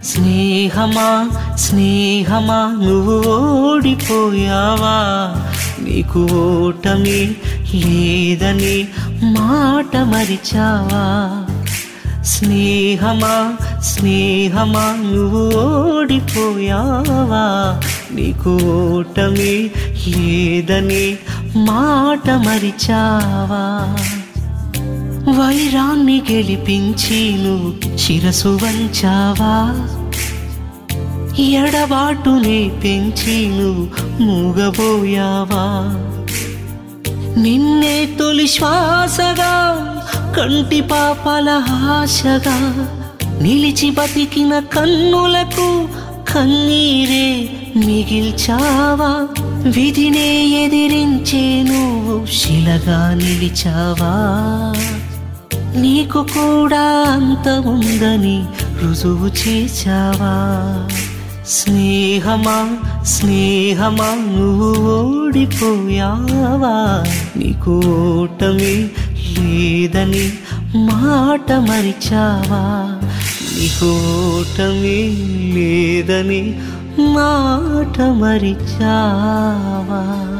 స్నేహమా స్నేహమా నువ్వు ఓడిపోయావా నీకు ఓటమి లేదని మాట మరిచావా స్నేహమా స్నేహమా నువ్వు ఓడిపోయావా నీకు ఓటమి లేదని మాట మరిచావా వైరాన్ని గెలిపించి నువ్వు శిరసు వంచావా ఎడబాటుని పెంచి నువ్వు మూగబోయావా నిన్నే తొలి శ్వాసగా కంటి పాపల ఆశగా నిలిచి బతికిన కన్నులకు కన్నీరే మిగిల్చావా విధినే ఎదిరించే నువ్వు శిలగా నిలిచావా నీకు కూడా అంత ఉందని రుజువు చేశావా స్నేహమా స్నేహమా నువ్వు ఓడిపోయావా నీకు ఓటమి లేదని మాట మరిచావా నీకు ఓటమి లేదని మాట మరిచావా